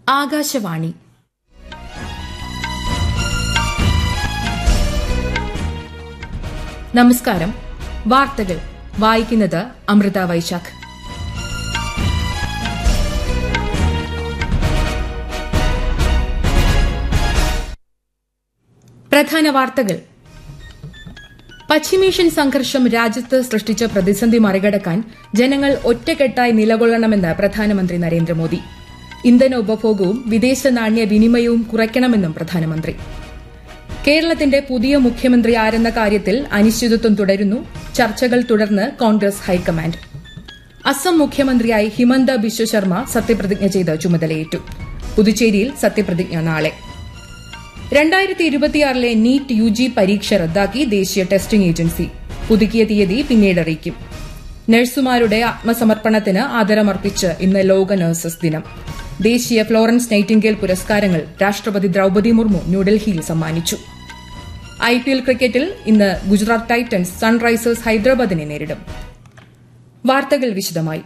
ആകാശവാണി നമസ്കാരം വാർത്തകൾ വായിക്കുന്നത് അമൃത വൈശാഖ് പ്രധാന വാർത്തകൾ പശ്ചിമേഷ്യൻ സംഘർഷം രാജ്യത്ത് സൃഷ്ടിച്ച പ്രതിസന്ധി മറികടക്കാൻ ജനങ്ങൾ ഒറ്റക്കെട്ടായി നിലകൊള്ളണമെന്ന് പ്രധാനമന്ത്രി നരേന്ദ്രമോദി ഇന്ധന ഉപഭോഗവും വിദേശ നാണ്യ വിനിമയവും കുറയ്ക്കണമെന്നും പ്രധാനമന്ത്രി കേരളത്തിന്റെ പുതിയ മുഖ്യമന്ത്രി ആരെന്ന കാര്യത്തിൽ അനിശ്ചിതത്വം തുടരുന്നു ചർച്ചകൾ തുടർന്ന് കോൺഗ്രസ് ഹൈക്കമാൻഡ് അസം മുഖ്യമന്ത്രിയായി ഹിമന്ത ബിശ്വ ശർമ്മ സത്യപ്രതിജ്ഞ ചെയ്ത് ചുമതലയേറ്റു പുതുച്ചേരിയിൽ സത്യപ്രതിജ്ഞ നാളെ രണ്ടായിരത്തി ഇരുപത്തിയാറിലെ നീറ്റ് യു ജി പരീക്ഷ റദ്ദാക്കി ദേശീയ ടെസ്റ്റിംഗ് ഏജൻസി പുതുക്കിയ തീയതി പിന്നീട് അറിയിക്കും നഴ്സുമാരുടെ ആത്മസമർപ്പണത്തിന് ആദരമർപ്പിച്ച് ഇന്ന് ലോക നഴ്സസ് ദിനം ദേശീയ ഫ്ലോറൻസ് നൈറ്റിംഗേൽ പുരസ്കാരങ്ങൾ രാഷ്ട്രപതി ദ്രൌപതി മുർമു ന്യൂഡൽഹിയിൽ സമ്മാനിച്ചു ഐപിഎൽ ക്രിക്കറ്റിൽ ഇന്ന് ഗുജറാത്ത് ടൈറ്റൻസ് സൺറൈസേഴ്സ് ഹൈദരാബാദിനെ നേരിടും വാർത്തകൾ വിശദമായി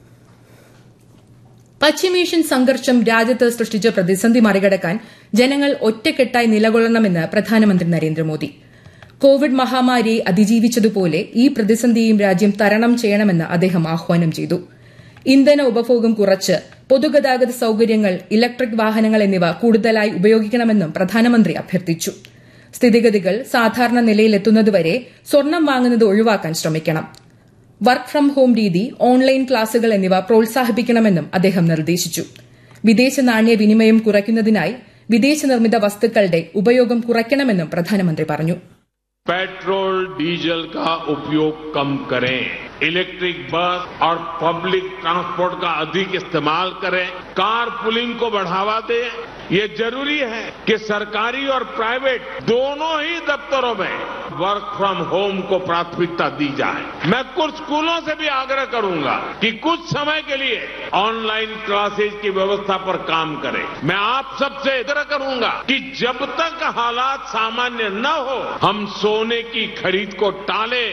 പശ്ചിമേഷ്യൻ സംഘർഷം രാജ്യത്ത് സൃഷ്ടിച്ച പ്രതിസന്ധി മറികടക്കാൻ ജനങ്ങൾ ഒറ്റക്കെട്ടായി നിലകൊള്ളണമെന്ന് പ്രധാനമന്ത്രി നരേന്ദ്രമോദി കോവിഡ് മഹാമാരിയെ അതിജീവിച്ചതുപോലെ ഈ പ്രതിസന്ധിയും രാജ്യം തരണം ചെയ്യണമെന്ന് അദ്ദേഹം ആഹ്വാനം ചെയ്തു ഇന്ധന ഉപഭോഗം കുറച്ച് പൊതുഗതാഗത സൌകര്യങ്ങൾ ഇലക്ട്രിക് വാഹനങ്ങൾ എന്നിവ കൂടുതലായി ഉപയോഗിക്കണമെന്നും പ്രധാനമന്ത്രി അഭ്യർത്ഥിച്ചു സ്ഥിതിഗതികൾ സാധാരണ നിലയിലെത്തുന്നതുവരെ സ്വർണം വാങ്ങുന്നത് ഒഴിവാക്കാൻ ശ്രമിക്കണം വർക്ക് ഫ്രം ഹോം രീതി ഓൺലൈൻ ക്ലാസുകൾ എന്നിവ പ്രോത്സാഹിപ്പിക്കണമെന്നും അദ്ദേഹം നിർദ്ദേശിച്ചു വിദേശ നാണ്യ വിനിമയം കുറയ്ക്കുന്നതിനായി വിദേശ നിർമ്മിത വസ്തുക്കളുടെ ഉപയോഗം കുറയ്ക്കണമെന്നും പ്രധാനമന്ത്രി പറഞ്ഞു पेट्रोल डीजल का उपयोग कम करें इलेक्ट्रिक बस और पब्लिक ट्रांसपोर्ट का अधिक इस्तेमाल करें कार पुलिंग को बढ़ावा दें ये जरूरी है कि सरकारी और प्राइवेट दोनों ही दफ्तरों में वर्क फ्रॉम होम को प्राथमिकता दी जाए मैं कुछ स्कूलों से भी आग्रह करूंगा कि कुछ समय के लिए ऑनलाइन क्लासेज की व्यवस्था पर काम करें मैं आप सबसे आग्रह करूंगा कि जब तक हालात सामान्य न हो हम सोने की खरीद को टालें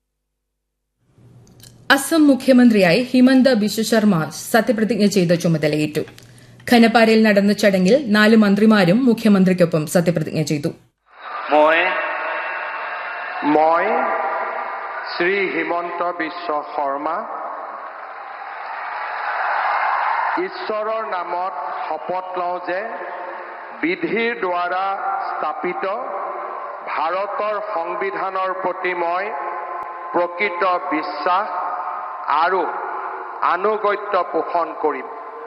അസം മുഖ്യമന്ത്രിയായി ഹിമന്ത ബിശ്വ ശർമ്മ സത്യപ്രതിജ്ഞ ചെയ്ത് ചുമതലയേറ്റു ഖനപ്പാരയിൽ നടന്ന ചടങ്ങിൽ നാല് മന്ത്രിമാരും മുഖ്യമന്ത്രിക്കൊപ്പം സത്യപ്രതിജ്ഞ ചെയ്തു মই মই শ্ৰী হিমন্ত বিশ্ব শৰ্মা ঈশ্বৰৰ নামত শপত লওঁ যে বিধিৰ দ্বাৰা স্থাপিত ভাৰতৰ সংবিধানৰ প্ৰতি মই প্ৰকৃত বিশ্বাস আৰু আনুগত্য পোষণ কৰিম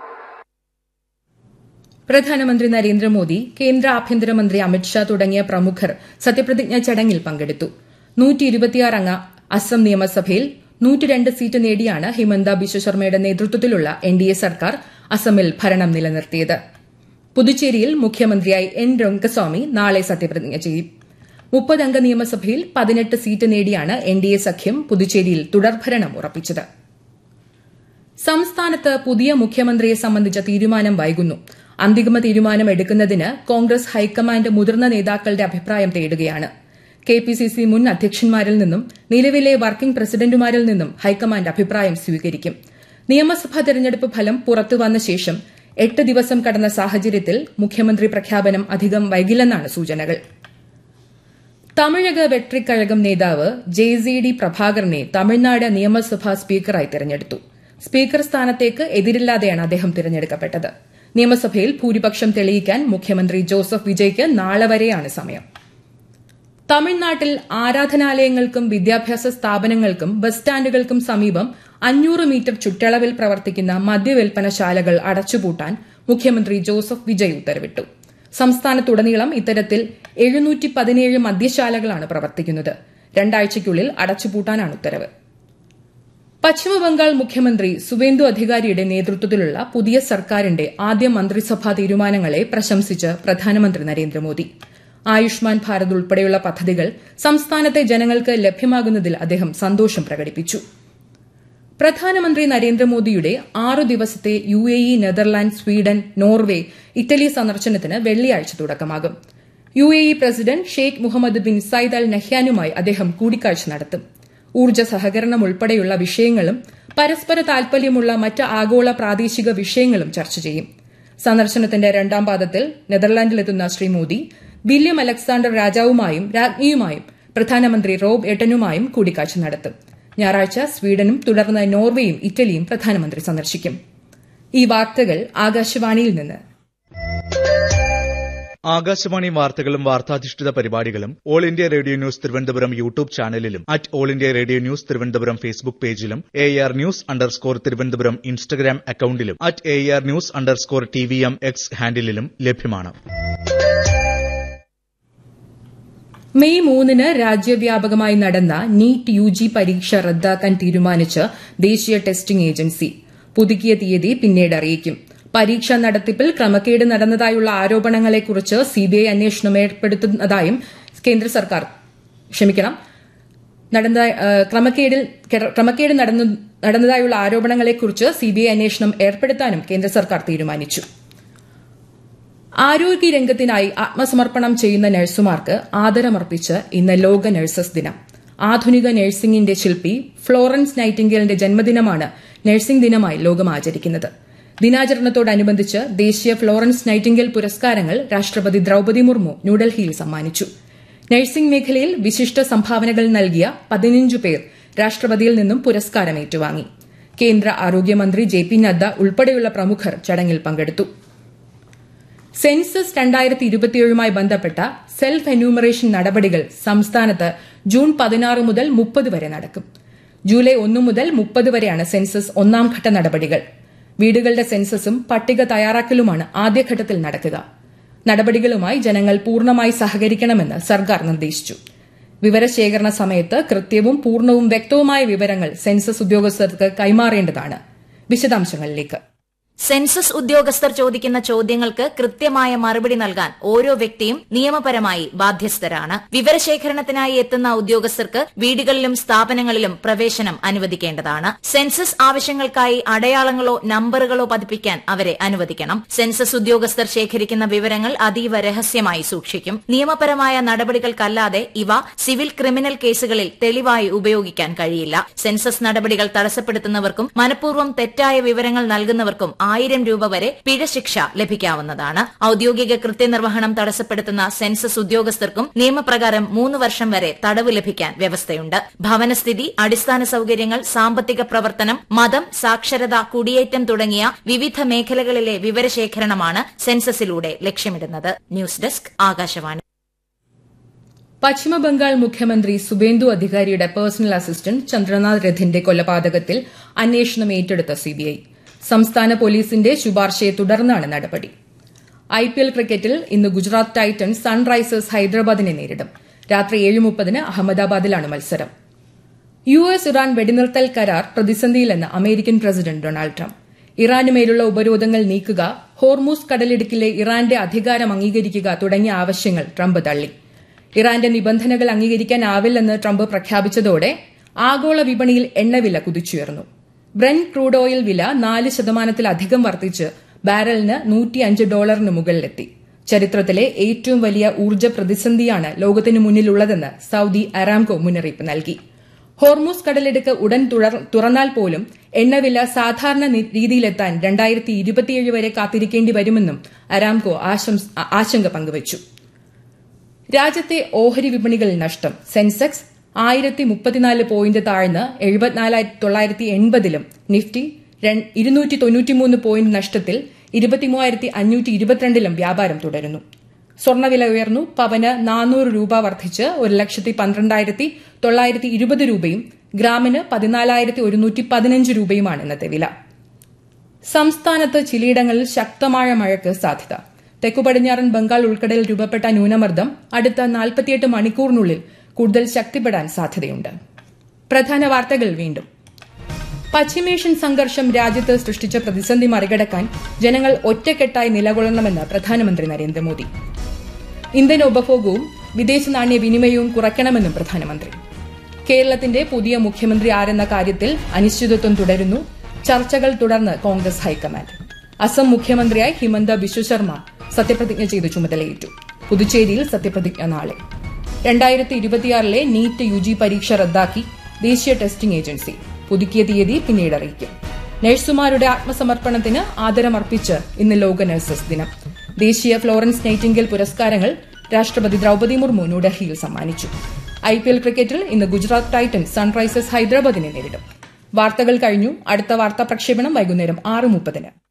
പ്രധാനമന്ത്രി നരേന്ദ്രമോദി കേന്ദ്ര ആഭ്യന്തരമന്ത്രി അമിത്ഷാ തുടങ്ങിയ പ്രമുഖർ സത്യപ്രതിജ്ഞാ ചടങ്ങിൽ പങ്കെടുത്തു അംഗ അസം നിയമസഭയിൽ നൂറ്റിരണ്ട് സീറ്റ് നേടിയാണ് ഹിമന്ത ബിശ്വ ശർമ്മയുടെ നേതൃത്വത്തിലുള്ള എൻഡിഎ സർക്കാർ അസമിൽ ഭരണം നിലനിർത്തിയത് പുതുച്ചേരിയിൽ മുഖ്യമന്ത്രിയായി എൻ രംഗസ്വാമി നാളെ സത്യപ്രതിജ്ഞ ചെയ്യും മുപ്പതംഗ നിയമസഭയിൽ പതിനെട്ട് സീറ്റ് നേടിയാണ് എൻഡിഎ സഖ്യം പുതുച്ചേരിയിൽ തുടർഭരണം ഉറപ്പിച്ചത് സംസ്ഥാനത്ത് പുതിയ മുഖ്യമന്ത്രിയെ സംബന്ധിച്ച തീരുമാനം വൈകുന്നു അന്തിമ തീരുമാനം എടുക്കുന്നതിന് കോൺഗ്രസ് ഹൈക്കമാൻഡ് മുതിർന്ന നേതാക്കളുടെ അഭിപ്രായം തേടുകയാണ് കെപിസിസി മുൻ അധ്യക്ഷന്മാരിൽ നിന്നും നിലവിലെ വർക്കിംഗ് പ്രസിഡന്റുമാരിൽ നിന്നും ഹൈക്കമാൻഡ് അഭിപ്രായം സ്വീകരിക്കും നിയമസഭാ തെരഞ്ഞെടുപ്പ് ഫലം പുറത്തുവന്ന ശേഷം എട്ട് ദിവസം കടന്ന സാഹചര്യത്തിൽ മുഖ്യമന്ത്രി പ്രഖ്യാപനം അധികം വൈകില്ലെന്നാണ് സൂചനകൾ തമിഴക വെട്രിക്കഴകം നേതാവ് ജെ സി ഡി പ്രഭാകരനെ തമിഴ്നാട് നിയമസഭാ സ്പീക്കറായി തെരഞ്ഞെടുത്തു സ്പീക്കർ സ്ഥാനത്തേക്ക് എതിരില്ലാതെയാണ് അദ്ദേഹം തിരഞ്ഞെടുക്കപ്പെട്ടത് നിയമസഭയിൽ ഭൂരിപക്ഷം തെളിയിക്കാൻ മുഖ്യമന്ത്രി ജോസഫ് വിജയ്ക്ക് നാളെ വരെയാണ് സമയം തമിഴ്നാട്ടിൽ ആരാധനാലയങ്ങൾക്കും വിദ്യാഭ്യാസ സ്ഥാപനങ്ങൾക്കും ബസ് സ്റ്റാൻഡുകൾക്കും സമീപം അഞ്ഞൂറ് മീറ്റർ ചുറ്റളവിൽ പ്രവർത്തിക്കുന്ന മദ്യവിൽപ്പനശാലകൾ അടച്ചുപൂട്ടാൻ മുഖ്യമന്ത്രി ജോസഫ് വിജയ് ഉത്തരവിട്ടു സംസ്ഥാനത്തുടനീളം ഇത്തരത്തിൽ എഴുന്നൂറ്റി പതിനേഴ് മദ്യശാലകളാണ് പ്രവർത്തിക്കുന്നത് രണ്ടാഴ്ചയ്ക്കുള്ളിൽ അടച്ചുപൂട്ടാനാണ് ഉത്തരവ് പശ്ചിമബംഗാൾ മുഖ്യമന്ത്രി സുവേന്ദു അധികാരിയുടെ നേതൃത്വത്തിലുള്ള പുതിയ സർക്കാരിന്റെ ആദ്യ മന്ത്രിസഭാ തീരുമാനങ്ങളെ പ്രശംസിച്ച് പ്രധാനമന്ത്രി നരേന്ദ്രമോദി ആയുഷ്മാൻ ഭാരത് ഉൾപ്പെടെയുള്ള പദ്ധതികൾ സംസ്ഥാനത്തെ ജനങ്ങൾക്ക് ലഭ്യമാകുന്നതിൽ അദ്ദേഹം സന്തോഷം പ്രകടിപ്പിച്ചു പ്രധാനമന്ത്രി നരേന്ദ്രമോദിയുടെ ആറു ദിവസത്തെ U A E Netherland Sweden Norway Italy സന്ദർശനത്തിന് വെള്ളിയാഴ്ച തുടക്കമാകും U A E president Sheikh Mohamed bin Zayed Al നഹ്യാനുമായി അദ്ദേഹം കൂടിക്കാഴ്ച നടത്തും ഊർജ്ജ സഹകരണം ഉൾപ്പെടെയുള്ള വിഷയങ്ങളും പരസ്പര താൽപര്യമുള്ള മറ്റ് ആഗോള പ്രാദേശിക വിഷയങ്ങളും ചർച്ച ചെയ്യും സന്ദർശനത്തിന്റെ രണ്ടാം പാദത്തിൽ നെതർലാൻഡിലെത്തുന്ന ശ്രീ മോദി വില്യം അലക്സാണ്ടർ രാജാവുമായും രാജ്ഞിയുമായും പ്രധാനമന്ത്രി റോബ് എട്ടനുമായും കൂടിക്കാഴ്ച നടത്തും ഞായറാഴ്ച സ്വീഡനും തുടർന്ന് നോർവേയും ഇറ്റലിയും പ്രധാനമന്ത്രി സന്ദർശിക്കും ഈ വാർത്തകൾ ആകാശവാണിയിൽ നിന്ന് ആകാശവാണി വാർത്തകളും വാർത്താധിഷ്ഠിത പരിപാടികളും All India Radio News Thiruvananthapuram YouTube ചാനലിലും at All India Radio News Thiruvananthapuram Facebook പേജിലും A R news underscore Thiruvananthapuram Instagram അക്കൌണ്ടിലും at A R news underscore T V M X ഹാൻഡിലും ലഭ്യമാണ് മെയ് മൂന്നിന് രാജ്യവ്യാപകമായി നടന്ന നീറ്റ് യു ജി പരീക്ഷ റദ്ദാക്കാൻ തീരുമാനിച്ച് ദേശീയ ടെസ്റ്റിംഗ് ഏജൻസി പുതുക്കിയ തീയതി പിന്നീട് അറിയിക്കും പരീക്ഷാ നടത്തിപ്പിൽ ക്രമക്കേട് നടന്നതായുള്ള ആരോപണങ്ങളെക്കുറിച്ച് സിബിഐ അന്വേഷണം ഏർപ്പെടുത്തുന്നതായും കേന്ദ്ര സർക്കാർ ക്ഷമിക്കണം ക്രമക്കേടിൽ ക്രമക്കേട് നടന്നതായുള്ള ആരോപണങ്ങളെക്കുറിച്ച് സിബിഐ അന്വേഷണം ഏർപ്പെടുത്താനും കേന്ദ്ര സർക്കാർ തീരുമാനിച്ചു ആരോഗ്യരംഗത്തിനായി ആത്മസമർപ്പണം ചെയ്യുന്ന നഴ്സുമാർക്ക് ആദരമർപ്പിച്ച് ഇന്ന് ലോക നഴ്സസ് ദിനം ആധുനിക നഴ്സിംഗിന്റെ ശില്പി ഫ്ലോറൻസ് നൈറ്റിംഗേലിന്റെ ജന്മദിനമാണ് നഴ്സിംഗ് ദിനമായി ലോകം ആചരിക്കുന്നത് ദിനാചരണത്തോടനുബന്ധിച്ച് ദേശീയ ഫ്ലോറൻസ് നൈറ്റിംഗേൽ പുരസ്കാരങ്ങൾ രാഷ്ട്രപതി ദ്രൌപതി മുർമു ന്യൂഡൽഹിയിൽ സമ്മാനിച്ചു നഴ്സിംഗ് മേഖലയിൽ വിശിഷ്ട സംഭാവനകൾ നൽകിയ പതിനഞ്ചു പേർ രാഷ്ട്രപതിയിൽ നിന്നും പുരസ്കാരം ഏറ്റുവാങ്ങി കേന്ദ്ര ആരോഗ്യമന്ത്രി ജെ പി നദ്ദ ഉൾപ്പെടെയുള്ള പ്രമുഖർ ചടങ്ങിൽ പങ്കെടുത്തു സെൻസസ് രണ്ടായിരത്തി ഇരുപത്തിയേഴുമായി ബന്ധപ്പെട്ട സെൽഫ് എന്യൂമറേഷൻ നടപടികൾ സംസ്ഥാനത്ത് ജൂൺ പതിനാറ് മുതൽ മുപ്പത് വരെ നടക്കും ജൂലൈ ഒന്ന് മുതൽ മുപ്പത് വരെയാണ് സെൻസസ് ഒന്നാംഘട്ട നടപടികൾ വീടുകളുടെ സെൻസസും പട്ടിക തയ്യാറാക്കലുമാണ് ആദ്യഘട്ടത്തിൽ നടക്കുക നടപടികളുമായി ജനങ്ങൾ പൂർണ്ണമായി സഹകരിക്കണമെന്ന് സർക്കാർ നിർദ്ദേശിച്ചു വിവരശേഖരണ സമയത്ത് കൃത്യവും പൂർണ്ണവും വ്യക്തവുമായ വിവരങ്ങൾ സെൻസസ് ഉദ്യോഗസ്ഥർക്ക് കൈമാറേണ്ടതാണ് വിശദാംശങ്ങളിലേക്ക് സെൻസസ് ഉദ്യോഗസ്ഥർ ചോദിക്കുന്ന ചോദ്യങ്ങൾക്ക് കൃത്യമായ മറുപടി നൽകാൻ ഓരോ വ്യക്തിയും നിയമപരമായി ബാധ്യസ്ഥരാണ് വിവരശേഖരണത്തിനായി എത്തുന്ന ഉദ്യോഗസ്ഥർക്ക് വീടുകളിലും സ്ഥാപനങ്ങളിലും പ്രവേശനം അനുവദിക്കേണ്ടതാണ് സെൻസസ് ആവശ്യങ്ങൾക്കായി അടയാളങ്ങളോ നമ്പറുകളോ പതിപ്പിക്കാൻ അവരെ അനുവദിക്കണം സെൻസസ് ഉദ്യോഗസ്ഥർ ശേഖരിക്കുന്ന വിവരങ്ങൾ അതീവ രഹസ്യമായി സൂക്ഷിക്കും നിയമപരമായ നടപടികൾക്കല്ലാതെ ഇവ സിവിൽ ക്രിമിനൽ കേസുകളിൽ തെളിവായി ഉപയോഗിക്കാൻ കഴിയില്ല സെൻസസ് നടപടികൾ തടസ്സപ്പെടുത്തുന്നവർക്കും മനഃപൂർവ്വം തെറ്റായ വിവരങ്ങൾ നൽകുന്നവർക്കും ആയിരം രൂപ വരെ പിഴ ശിക്ഷ ലഭിക്കാവുന്നതാണ് ഔദ്യോഗിക കൃത്യനിർവഹണം തടസ്സപ്പെടുത്തുന്ന സെൻസസ് ഉദ്യോഗസ്ഥർക്കും നിയമപ്രകാരം മൂന്ന് വർഷം വരെ തടവ് ലഭിക്കാൻ വ്യവസ്ഥയുണ്ട് ഭവനസ്ഥിതി അടിസ്ഥാന സൌകര്യങ്ങൾ സാമ്പത്തിക പ്രവർത്തനം മതം സാക്ഷരത കുടിയേറ്റം തുടങ്ങിയ വിവിധ മേഖലകളിലെ വിവരശേഖരണമാണ് സെൻസസിലൂടെ ലക്ഷ്യമിടുന്നത് ന്യൂസ് ഡെസ്ക് ആകാശവാണി പശ്ചിമബംഗാൾ മുഖ്യമന്ത്രി സുബേന്ദു അധികാരിയുടെ പേഴ്സണൽ അസിസ്റ്റന്റ് ചന്ദ്രനാഥ് രഥിന്റെ കൊലപാതകത്തിൽ അന്വേഷണം ഏറ്റെടുത്ത സിബിഐ സംസ്ഥാന പോലീസിന്റെ ശുപാർശയെ തുടർന്നാണ് നടപടി ഐപിഎൽ ക്രിക്കറ്റിൽ ഇന്ന് ഗുജറാത്ത് ടൈറ്റൻസ് സൺറൈസേഴ്സ് ഹൈദരാബാദിനെ നേരിടും രാത്രി ഏഴ് മുപ്പതിന് അഹമ്മദാബാദിലാണ് മത്സരം യു എസ് ഇറാൻ വെടിനിർത്തൽ കരാർ പ്രതിസന്ധിയിലെന്ന് അമേരിക്കൻ പ്രസിഡന്റ് ഡൊണാൾഡ് ട്രംപ് ഇറാനുമേലുള്ള ഉപരോധങ്ങൾ നീക്കുക ഹോർമൂസ് കടലിടുക്കിലെ ഇറാന്റെ അധികാരം അംഗീകരിക്കുക തുടങ്ങിയ ആവശ്യങ്ങൾ ട്രംപ് തള്ളി ഇറാന്റെ നിബന്ധനകൾ അംഗീകരിക്കാനാവില്ലെന്ന് ട്രംപ് പ്രഖ്യാപിച്ചതോടെ ആഗോള വിപണിയിൽ എണ്ണവില കുതിച്ചുയർന്നു ബ്രൻ ക്രൂഡ് ഓയിൽ വില നാല് ശതമാനത്തിലധികം വർദ്ധിച്ച് ബാരലിന് നൂറ്റിയഞ്ച് ഡോളറിന് മുകളിലെത്തി ചരിത്രത്തിലെ ഏറ്റവും വലിയ ഊർജ്ജ പ്രതിസന്ധിയാണ് ലോകത്തിനു മുന്നിലുള്ളതെന്ന് സൌദി അറാംകോ മുന്നറിയിപ്പ് നൽകി ഹോർമൂസ് കടലെടുക്ക് ഉടൻ തുറന്നാൽ പോലും എണ്ണവില സാധാരണ രീതിയിലെത്താൻ രണ്ടായിരത്തി ഇരുപത്തിയേഴ് വരെ കാത്തിരിക്കേണ്ടി വരുമെന്നും അരാംകോ ആശങ്ക പങ്കുവച്ചു രാജ്യത്തെ ഓഹരി വിപണികളിൽ നഷ്ടം സെൻസെക്സ് ആയിരത്തി മുപ്പത്തിനാല് പോയിന്റ് താഴ്ന്ന് എഴുപത്തിനാലായിരത്തി തൊള്ളായിരത്തി എൺപതിലും നിഫ്റ്റി ഇരുന്നൂറ്റി തൊണ്ണൂറ്റിമൂന്ന് പോയിന്റ് നഷ്ടത്തിൽ ഇരുപത്തിമൂവായിരത്തി അഞ്ഞൂറ്റി ഇരുപത്തിരണ്ടിലും വ്യാപാരം തുടരുന്നു സ്വർണ്ണവില ഉയർന്നു പവന് നാനൂറ് രൂപ വർദ്ധിച്ച് ഒരു ലക്ഷത്തി പന്ത്രണ്ടായിരത്തി തൊള്ളായിരത്തി ഇരുപത് രൂപയും ഗ്രാമിന് പതിനാലായിരത്തി ഒരുന്നൂറ്റി പതിനഞ്ച് രൂപയുമാണ് ഇന്നത്തെ വില സംസ്ഥാനത്ത് ചിലയിടങ്ങളിൽ ശക്തമായ മഴയ്ക്ക് സാധ്യത തെക്കുപടിഞ്ഞാറൻ ബംഗാൾ ഉൾക്കടലിൽ രൂപപ്പെട്ട ന്യൂനമർദ്ദം അടുത്ത നാൽപ്പത്തിയെട്ട് മണിക്കൂറിനുള്ളിൽ കൂടുതൽ ശക്തിപ്പെടാൻ സാധ്യതയുണ്ട് പ്രധാന വാർത്തകൾ വീണ്ടും പശ്ചിമേഷ്യൻ സംഘർഷം രാജ്യത്ത് സൃഷ്ടിച്ച പ്രതിസന്ധി മറികടക്കാൻ ജനങ്ങൾ ഒറ്റക്കെട്ടായി നിലകൊള്ളണമെന്ന് പ്രധാനമന്ത്രി നരേന്ദ്രമോദി ഇന്ത്യൻ ഉപഭോഗവും വിദേശ നാണ്യ വിനിമയവും കുറയ്ക്കണമെന്നും പ്രധാനമന്ത്രി കേരളത്തിന്റെ പുതിയ മുഖ്യമന്ത്രി ആരെന്ന കാര്യത്തിൽ അനിശ്ചിതത്വം തുടരുന്നു ചർച്ചകൾ തുടർന്ന് കോൺഗ്രസ് ഹൈക്കമാൻഡ് അസം മുഖ്യമന്ത്രിയായി ഹിമന്ത ബിശ്വ ശർമ്മ സത്യപ്രതിജ്ഞ ചെയ്ത് ചുമതലയേറ്റു പുതുച്ചേരിയിൽ സത്യപ്രതിജ്ഞ നാളെ രണ്ടായിരത്തി ഇരുപത്തിയാറിലെ നീറ്റ് യു ജി പരീക്ഷ റദ്ദാക്കി ദേശീയ ടെസ്റ്റിംഗ് ഏജൻസി പുതുക്കിയ തീയതി പിന്നീട് അറിയിക്കും നഴ്സുമാരുടെ ആത്മസമർപ്പണത്തിന് ആദരമർപ്പിച്ച് ഇന്ന് ലോക നഴ്സസ് ദിനം ദേശീയ ഫ്ലോറൻസ് നൈറ്റിംഗൽ പുരസ്കാരങ്ങൾ രാഷ്ട്രപതി ദ്രൌപദി മുർമു ന്യൂഡൽഹിയിൽ സമ്മാനിച്ചു ഐ പി എൽ ക്രിക്കറ്റിൽ ഇന്ന് ഗുജറാത്ത് ടൈറ്റൻസ് സൺറൈസേഴ്സ് ഹൈദരാബാദിനെ നേരിടും വാർത്തകൾ കഴിഞ്ഞു അടുത്ത വാർത്താ പ്രക്ഷേപണം വൈകുന്നേരം ആറ് മുപ്പതിന്